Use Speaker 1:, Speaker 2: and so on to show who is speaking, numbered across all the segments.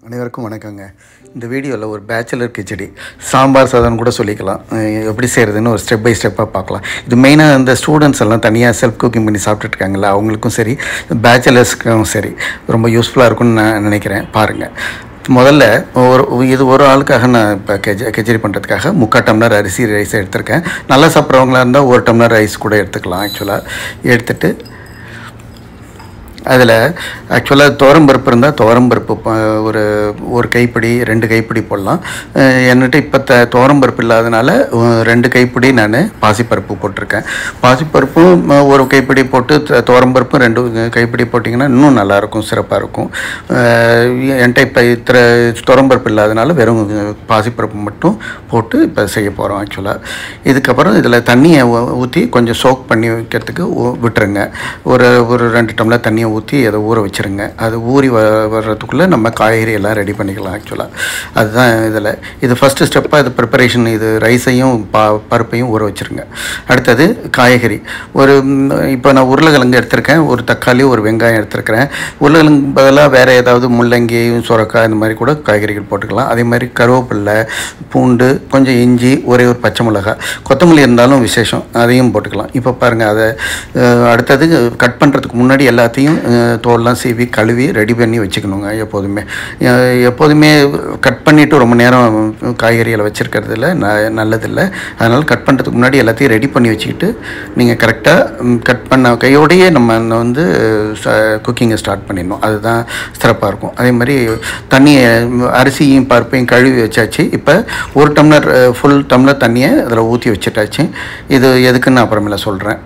Speaker 1: அனைவருக்கும் வணக்கங்க இந்த வீடியோவில் ஒரு பேச்சுலர் கிச்சடி சாம்பார் சாதம் கூட சொல்லிக்கலாம் அஹ் எப்படி செய்கிறதுன்னு ஒரு ஸ்டெப் பை ஸ்டெப்பாக பார்க்கலாம் இது மெயினாக இந்த ஸ்டூடெண்ட்ஸ் எல்லாம் தனியாக செல்ஃப் குக்கிங் பண்ணி சாப்பிட்டுட்டு இருக்காங்கல்ல அவங்களுக்கும் சரி பேச்சுலர்ஸ்க்கும் சரி ரொம்ப யூஸ்ஃபுல்லாக இருக்கும்னு நான் நினைக்கிறேன் பாருங்கள் முதல்ல ஒரு இது ஒரு ஆளுக்காக நான் இப்போ கெஜ கெச்சடி பண்ணுறதுக்காக முக்கால் டம்ளர் அரிசி ரைஸ் எடுத்திருக்கேன் நல்லா சாப்பிட்றவங்களா இருந்தால் ஒரு டம்ளர் ரைஸ் கூட எடுத்துக்கலாம் ஆக்சுவலாக எடுத்துட்டு அதில் ஆக்சுவலாக துவரம்பருப்பு இருந்தால் துவரம்பருப்பு ப- ஒரு ஒரு கைப்பிடி ரெண்டு கைப்பிடி போடலாம் அஹ் என்கிட்ட இப்போ த துவரம்பருப்பு இல்லாதனால அஹ் ரெண்டு கைப்பிடி நான் பாசிப்பருப்பு போட்டிருக்கேன் பாசிப்பருப்பும் அஹ் ஒரு கைப்பிடி போட்டு த- துவரம்பருப்பும் ரெண்டு கைப்பிடி போட்டிங்கன்னா இன்னும் நல்லாயிருக்கும் சிறப்பாக இருக்கும் அஹ் என்கிட்ட இப்போ இத்தனை துவரம்பருப்பு இல்லாதனால வெறும் பாசிப்பருப்பு மட்டும் போட்டு இப்போ செய்ய போகிறோம் ஆக்சுவலாக இதுக்கப்புறம் இதில் தண்ணியை ஊற்றி கொஞ்சம் சோக் பண்ணி வைக்கிறதுக்கு ஊ- விட்டுருங்க ஒரு ஒரு ரெண்டு டம்ளர் தண்ணியை ஊற்றி அதை ஊற வச்சுருங்க அது ஊறி வ வர்றதுக்குள்ளே நம்ம காய்கறி எல்லாம் ரெடி பண்ணிக்கலாம் ஆக்சுவலாக அதுதான் இதில் இது ஃபஸ்ட்டு ஸ்டெப்பாக இது ப்ரிப்பரேஷன் இது ரைஸையும் பா பருப்பையும் ஊற வச்சுருங்க அடுத்தது காய்கறி ஒரு ம், இப்போ நான் உருளைக்கிழங்கு எடுத்திருக்கேன் ஒரு தக்காளி ஒரு வெங்காயம் எடுத்திருக்கிறேன் உருளைக்கிழங்கு பதிலாக வேறு ஏதாவது முள்ளங்கி சுரக்காய் இந்த மாதிரி கூட காய்கறிகள் போட்டுக்கலாம் அதே மாதிரி கருவேப்பில்லை பூண்டு கொஞ்சம் இஞ்சி ஒரே ஒரு பச்சை மிளகாய் கொத்தமல்லி இருந்தாலும் விசேஷம் அதையும் போட்டுக்கலாம் இப்போ பாருங்கள் அதை அஹ், அடுத்தது கட் பண்ணுறதுக்கு முன்னாடி எல்லாத்தையும் அஹ், தோல்லாம் சீவி கழுவி ரெடி பண்ணி வச்சுக்கணுங்க எப்போதுமே அஹ், எப்போதுமே கட் பண்ணிவிட்டு ரொம்ப நேரம் காய்கறிகளை வச்சுருக்கிறதுல ந நல்லதில்லை அதனால் கட் பண்ணுறதுக்கு முன்னாடி எல்லாத்தையும் ரெடி பண்ணி வச்சுக்கிட்டு நீங்கள் கரெக்டாக கட் பண்ண கையோடையே நம்ம அந்த வந்து குக்கிங்கை ஸ்டார்ட் பண்ணிடணும் அதுதான் சிறப்பாக இருக்கும் அதே மாதிரி தண்ணியை அரிசியும் பருப்பையும் கழுவி வச்சாச்சு இப்போ ஒரு டம்ளர் ஃபுல் டம்ளர் தண்ணியை அதில் ஊற்றி வச்சுட்டாச்சு இது எதுக்குன்னு அப்புறமேல சொல்கிறேன்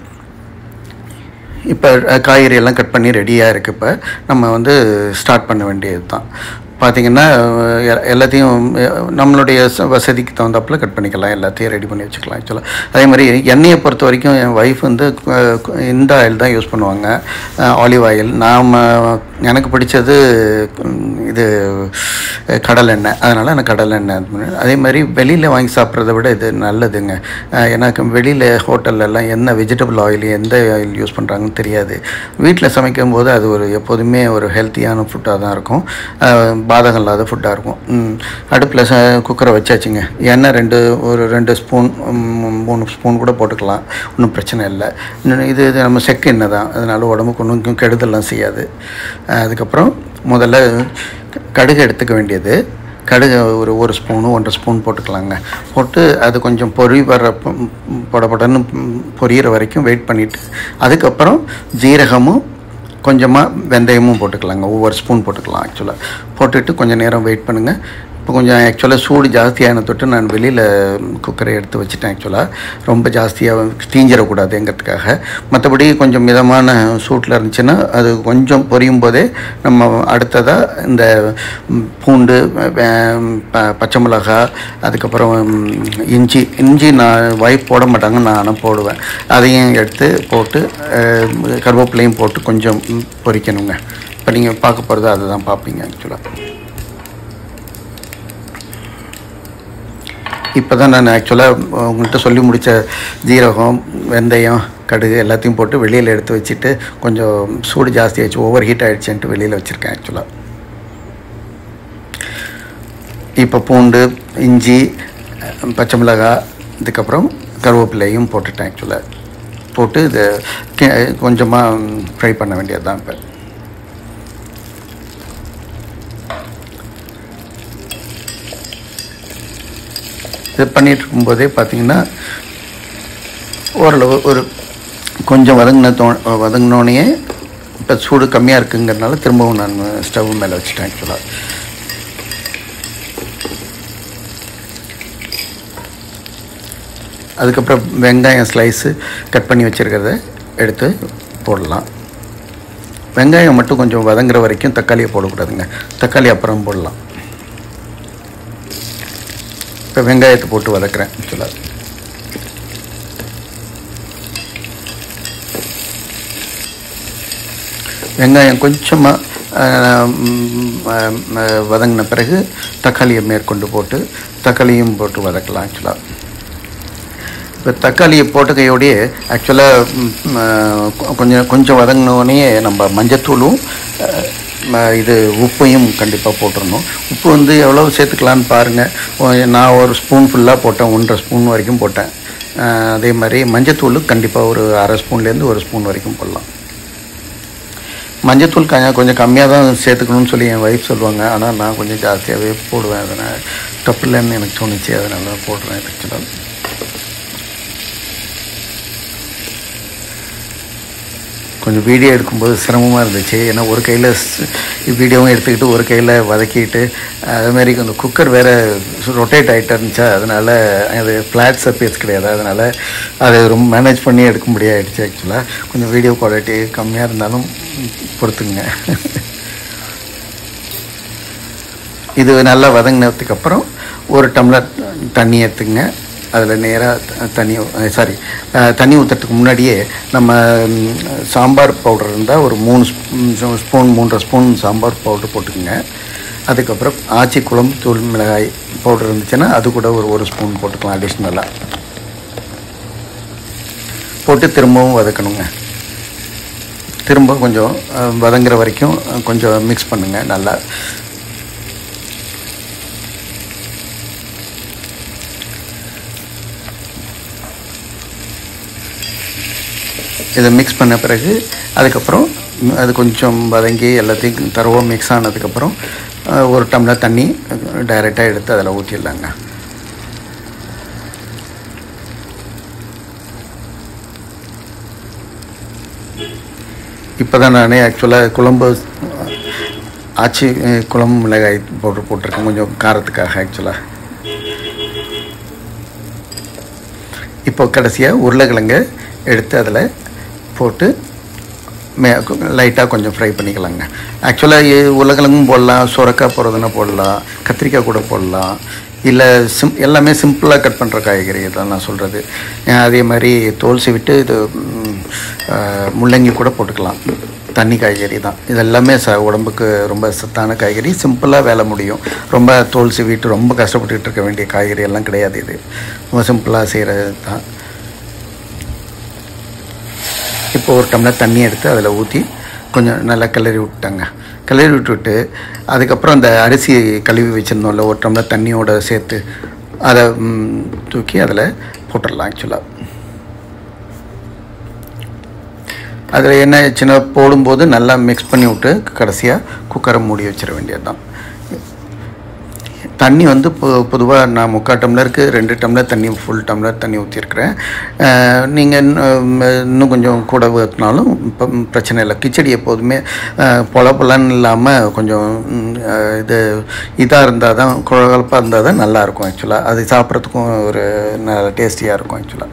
Speaker 1: இப்போ காய்கறி எல்லாம் கட் பண்ணி ரெடியாக இருக்குது இப்போ நம்ம வந்து ஸ்டார்ட் பண்ண வேண்டியது தான் பார்த்திங்கன்னா எ- எல்லாத்தையும் அஹ், நம்மளுடைய ச- வசதிக்கு தகுந்தாப்புல கட் பண்ணிக்கலாம் எல்லாத்தையும் ரெடி பண்ணி வச்சுக்கலாம் ஆக்சுவலாக அதே மாதிரி எண்ணெயை பொறுத்த வரைக்கும் என் ஒய்ஃப் வந்து அஹ், இந்த ஆயில் தான் யூஸ் பண்ணுவாங்க ஆலிவ் ஆயில் நாம் எனக்கு பிடிச்சது உம், இது அஹ், கடலெண்ணெய் அதனால் நான் கடலெண்ணெய் இது பண்ணேன். அதே மாதிரி வெளியில் வாங்கி சாப்பிட்றத விட இது நல்லதுங்க அஹ், எனக்கு வெளியில் ஹோட்டல்லலாம் என்ன வெஜிடபிள் ஆயில் எந்த ஆயில் யூஸ் பண்ணுறாங்கன்னு தெரியாது வீட்டில் சமைக்கும் போது அது ஒரு எப்போதுமே ஒரு ஹெல்த்தியான ஃபுட்டாக தான் இருக்கும் அஹ், பாதகம் இல்லாத ஃபுட்டாக இருக்கும் ம், அடுப்பில் ச குக்கரை வச்சாச்சுங்க எண்ணெய் ரெண்டு ஒரு ரெண்டு ஸ்பூன் ம், மூணு ஸ்பூன் கூட போட்டுக்கலாம் ஒன்றும் பிரச்சனை இல்லை இன்னொன்னு இது இது நம்ம செக்கு எண்ணெய் தான் அதனால உடம்புக்கு ஒன்றும் கெடுதல்லாம் செய்யாது அஹ், அதுக்கப்புறம் முதல்ல க- கடுகு எடுத்துக்க வேண்டியது கடுகு ஒரு ஒரு ஸ்பூனு ஒன்றரை ஸ்பூன் போட்டுக்கலாங்க போட்டு அது கொஞ்சம் பொறி வர படபடன்னு பொரியிற வரைக்கும் வெயிட் பண்ணிவிட்டு அதுக்கப்புறம் ஜீரகமும் கொஞ்சமாக வெந்தயமும் போட்டுக்கலாங்க ஒவ்வொரு ஸ்பூன் போட்டுக்கலாம் ஆக்சுவலாக போட்டுட்டு கொஞ்சம் நேரம் வெயிட் பண்ணுங்கள் இப்போ கொஞ்சம் ஆக்சுவலாக சூடு ஜாஸ்தியான தொட்டு நான் வெளியில் குக்கரை எடுத்து வச்சுட்டேன் ஆக்சுவலாக ரொம்ப ஜாஸ்தியாக தீஞ்சிடக்கூடாதுங்கிறதுக்காக மற்றபடி கொஞ்சம் மிதமான சூட்டில் இருந்துச்சுன்னா அது கொஞ்சம் பொரியும் போதே நம்ம அடுத்ததாக இந்த ம், பூண்டு வே- ப- பச்சை மிளகாய் அதுக்கப்புறம் ம், இஞ்சி இஞ்சி நான் வைப் போட மாட்டாங்க நான் ஆனால் போடுவேன் அதையும் எடுத்து போட்டு அஹ், கருவேப்பிலையும் போட்டு கொஞ்சம் ம், பொரிக்கணுங்க இப்போ நீங்கள் பார்க்க போகிறது அதுதான் பார்ப்பீங்க ஆக்சுவலாக இப்போ தான் நான் ஆக்சுவலாக உங்கள்கிட்ட சொல்லி முடித்த ஜீரகம் வெந்தயம் கடுகு எல்லாத்தையும் போட்டு வெளியில் எடுத்து வச்சுட்டு கொஞ்சம் சூடு ஜாஸ்தி ஆயிடுச்சு ஓவர் ஹீட் ஆகிடுச்சுன்ட்டு வெளியில் வச்சுருக்கேன் ஆக்சுவலாக இப்போ பூண்டு இஞ்சி அஹ், பச்சை மிளகாய் இதுக்கப்புறம் கருவேப்பிலையும் போட்டுட்டேன் ஆக்சுவலாக போட்டு இதை கி- கொஞ்சமாக ஃப்ரை பண்ண வேண்டியது தான் இப்போ இது பண்ணிட்டு இருக்கும்போதே பார்த்தீங்கன்னா ஓரளவு ஒரு கொஞ்சம் வதங்கின தோ வதங்கினோடனே இப்போ சூடு கம்மியாக இருக்குங்கிறனால திரும்பவும் நான் ஸ்டவ் மேலே வச்சுட்டேன் ஆக்சுவலாக அதுக்கப்புறம் வெங்காயம் ஸ்லைஸு கட் பண்ணி வச்சுருக்கிறத எடுத்து போடலாம் வெங்காயம் மட்டும் கொஞ்சம் வதங்குற வரைக்கும் தக்காளியை போடக்கூடாதுங்க தக்காளி அப்புறம் போடலாம் இப்போ வெங்காயத்தை போட்டு வதக்குறேன் ஆக்சுவலாக வெங்காயம் கொஞ்சமாக வதங்கின பிறகு தக்காளியை மேற்கொண்டு போட்டு தக்காளியும் போட்டு வதக்கலாம் ஆக்சுவலாக இப்போ தக்காளியை போட்ட கையோடையே ஆக்சுவலாக கொஞ்சம் கொஞ்சம் வதங்கினோடனே நம்ம மஞ்சத்தூளும் அஹ், ம- இது உப்பையும் கண்டிப்பாக போட்டுடணும் உப்பு வந்து எவ்வளோ சேர்த்துக்கலான்னு பாருங்கள் நான் ஒரு ஸ்பூன் ஃபுல்லாக போட்டேன் ஒன்றரை ஸ்பூன் வரைக்கும் போட்டேன் அஹ் அதே மாதிரி மஞ்சத்தூள் கண்டிப்பாக ஒரு அரை ஸ்பூன்லேருந்து ஒரு ஸ்பூன் வரைக்கும் போடலாம் மஞ்சத்தூள் கொஞ்சம் கொஞ்சம் கம்மியாக தான் சேர்த்துக்கணும்னு சொல்லி என் ஒய்ஃப் சொல்லுவாங்க ஆனால் நான் கொஞ்சம் ஜாஸ்தியாகவே போடுவேன் அதனால் தப்பு இல்லைன்னு எனக்கு தோணுச்சு அதனால தான் போடுறேன் ஆக்சுவலாக கொஞ்சம் வீடியோ எடுக்கும்போது சிரமமாக இருந்துச்சு ஏன்னா ஒரு கையில் வீடியோவும் எடுத்துக்கிட்டு ஒரு கையில் வதக்கிட்டு அதுமாரி கொஞ்சம் குக்கர் வேறு ரொட்டேட் ஆகிட்டு இருந்துச்சா அதனால் அது ஃப்ளாட் சர்ஃபேஸ் கிடையாது அதனால் அதை ரொம்ப மேனேஜ் பண்ணி எடுக்க முடியாயிடுச்சு ஆக்சுவலாக கொஞ்சம் வீடியோ குவாலிட்டி கம்மியாக இருந்தாலும் பொறுத்துங்க இது நல்லா வதங்கினதுக்கு அப்புறம் ஒரு டம்ளர் தண்ணி எடுத்துங்க அதில் நேராக தண்ணி சாரி தண்ணி ஊற்றுறதுக்கு முன்னாடியே நம்ம ம், சாம்பார் பவுடர் இருந்தால் ஒரு மூணு ஸ்பூ- ஸ்பூன் மூன்றரை ஸ்பூன் சாம்பார் பவுடர் போட்டுக்கோங்க அதுக்கப்புறம் ஆச்சி குழம்பு தூள் மிளகாய் பவுடர் இருந்துச்சுன்னா அது கூட ஒரு ஒரு ஸ்பூன் போட்டுக்கலாம் அடிஷ்னலாக போட்டு திரும்பவும் வதக்கணுங்க திரும்ப கொஞ்சம் அஹ், வதங்குற வரைக்கும் அஹ், கொஞ்சம் மிக்ஸ் பண்ணுங்கள் நல்லா இதை மிக்ஸ் பண்ண பிறகு அதுக்கப்புறம் ம், அது கொஞ்சம் வதங்கி எல்லாத்தையும் தரவோ மிக்ஸ் ஆனதுக்கப்புறம் அஹ், ஒரு டம்ளர் தண்ணி டைரெக்டாக எடுத்து அதில் ஊற்றிடலாங்க இப்போ தான் நான் ஆக்சுவலாக குழம்பு ஆச்சி அஹ், குழம்பு மிளகாய் பவுடர் போட்டிருக்கேன் கொஞ்சம் காரத்துக்காக ஆக்சுவலாக இப்போ கடைசியாக உருளைக்கிழங்க எடுத்து அதில் போட்டு மே லைட்டாக கொஞ்சம் ஃப்ரை பண்ணிக்கலாங்க ஆக்சுவலாக உருளைக்கிழங்கும் போடலாம் சுரக்காய் போடுறதுன்னா போடலாம் கத்திரிக்காய் கூட போடலாம் இல்லை சிம் எல்லாமே சிம்பிளாக கட் பண்ணுற காய்கறி தான் நான் சொல்கிறது அதே மாதிரி தோல் சீவிட்டு இது ம், அஹ், முள்ளங்கி கூட போட்டுக்கலாம் தண்ணி காய்கறி தான் இது எல்லாமே ச உடம்புக்கு ரொம்ப சத்தான காய்கறி சிம்பிளாக வேலை முடியும் ரொம்ப தோல் சீவிட்டு ரொம்ப கஷ்டப்பட்டுட்டு இருக்க வேண்டிய காய்கறி எல்லாம் கிடையாது இது ரொம்ப சிம்பிளாக செய்கிறது தான் இப்போ ஒரு டம்ளர் தண்ணி எடுத்து அதில் ஊற்றி கொஞ்சம் நல்லா கிளறி விட்டாங்க கிளறி விட்டுவிட்டு அதுக்கப்புறம் அந்த அரிசி கழுவி வச்சுருந்தோம்ல ஒரு டம்ளர் தண்ணியோட சேர்த்து அதை ம், தூக்கி அதில் போட்டுடலாம் ஆக்சுவலாக அதில் என்ன சின்ன போடும்போது நல்லா மிக்ஸ் பண்ணி விட்டு கடைசியாக குக்கரை மூடி வச்சிட வேண்டியது தான் தண்ணி வந்து பொ பொதுவாக நான் முக்கால் டம்ளருக்கு ரெண்டு டம்ளர் தண்ணி ஃபுல் டம்ளர் தண்ணி ஊற்றிருக்கிறேன் நீங்கள் இன்னும் கொஞ்சம் கூட ஊற்றினாலும் இப்போ பிரச்சனை இல்லை கிச்சடி எப்போதுமே அஹ், பொல பொலன்னு இல்லாமல் கொஞ்சம் ம், அஹ், இது இதாக இருந்தால் தான் குழகலப்பாக இருந்தால் தான் நல்லாயிருக்கும் ஆக்சுவலாக அது சாப்பிட்றதுக்கும் ஒரு நல்ல டேஸ்டியாக இருக்கும் ஆக்சுவலாக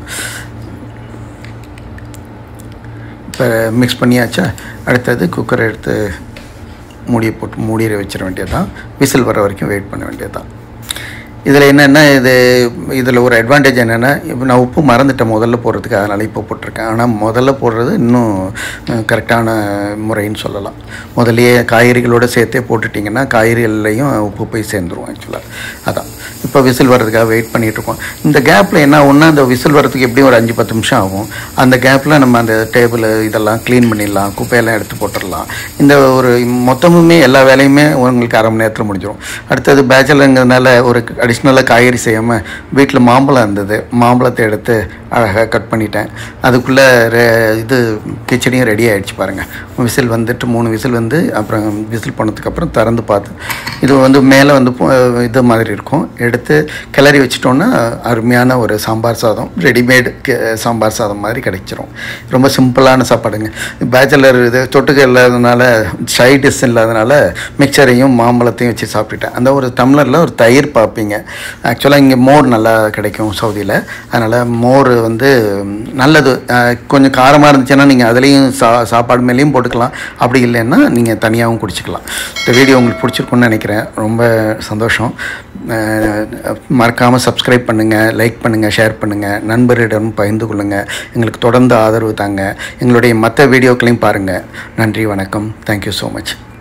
Speaker 1: இப்போ மிக்ஸ் பண்ணியாச்சா அடுத்தது குக்கரை எடுத்து மூடியை போட்டு மூடியை வச்சிட வேண்டியது தான் விசில் வர வரைக்கும் வெயிட் பண்ண வேண்டியது தான் இதில் என்னென்னா இது இதில் ஒரு அட்வான்டேஜ் என்னென்னா இப்போ நான் உப்பு மறந்துட்டேன் முதல்ல போடுறதுக்கு அதனால் இப்போ போட்டிருக்கேன் ஆனால் முதல்ல போடுறது இன்னும் கரெக்டான முறைன்னு சொல்லலாம் முதல்லயே காய்கறிகளோடு சேர்த்தே போட்டுட்டிங்கன்னா காய்கறிகள்லையும் உப்பு போய் சேர்ந்துரும் ஆக்சுவலாக அதான் இப்போ விசில் வர்றதுக்காக வெயிட் பண்ணிகிட்டு இருக்கோம் இந்த கேப்பில் என்ன ஒன்றா அந்த விசில் வர்றதுக்கு எப்படியும் ஒரு அஞ்சு பத்து நிமிஷம் ஆகும் அந்த கேப்பில் நம்ம அந்த டேபிள் இதெல்லாம் க்ளீன் பண்ணிடலாம் குப்பையெல்லாம் எடுத்து போட்டுடலாம் இந்த ஒரு மொத்தமுமே எல்லா வேலையுமே உங்களுக்கு அரை மணி நேரத்தில் முடிஞ்சிடும் அடுத்தது பேச்சலருங்கிறதுனால ஒரு அடிஷ்னலாக காய்கறி செய்யாமல் வீட்டில் மாம்பழம் இருந்தது மாம்பழத்தை எடுத்து அழகாக கட் பண்ணிட்டேன் அதுக்குள்ளே இது கிச்சடியும் ரெடி ஆகிடுச்சு பாருங்கள் விசில் வந்துட்டு மூணு விசில் வந்து அப்புறம் விசில் பண்ணதுக்கப்புறம் திறந்து பார்த்து இது வந்து மேலே வந்து போ- இது மாதிரி இருக்கும் எடுத்து கிளறி வச்சிட்டோன்னா அருமையான ஒரு சாம்பார் சாதம் ரெடிமேடு சாம்பார் சாதம் மாதிரி கிடைச்சிரும் ரொம்ப சிம்பிளான சாப்பாடுங்க பேச்சுலர் இது தொட்டுக்க இல்லாதனால சைட் டிஷ் இல்லாதனால மிக்சரையும் மாம்பழத்தையும் வச்சு சாப்பிட்டுட்டேன் அந்த ஒரு டம்ளரில் ஒரு தயிர் பார்ப்பீங்க ஆக்சுவலாக இங்கே மோர் நல்லா கிடைக்கும் சவுதியில் அதனால் மோர் வந்து நல்லது அஹ், கொஞ்சம் காரமாக இருந்துச்சுன்னா நீங்கள் அதுலேயும் சா சாப்பாடு மேலேயும் போட்டுக்கலாம் அப்படி இல்லைன்னா நீங்கள் தனியாகவும் குடிச்சிக்கலாம் இந்த வீடியோ உங்களுக்கு பிடிச்சிருக்குன்னு நினைக்கிறேன் ரொம்ப சந்தோஷம் மறக்காமல் சப்ஸ்கிரைப் பண்ணுங்கள் லைக் பண்ணுங்கள் ஷேர் பண்ணுங்கள் நண்பரிடம் பகிர்ந்து கொள்ளுங்கள் எங்களுக்கு தொடர்ந்து ஆதரவு தாங்க எங்களுடைய மற்ற வீடியோக்களையும் பாருங்கள் நன்றி வணக்கம் தேங்க்யூ ஸோ மச்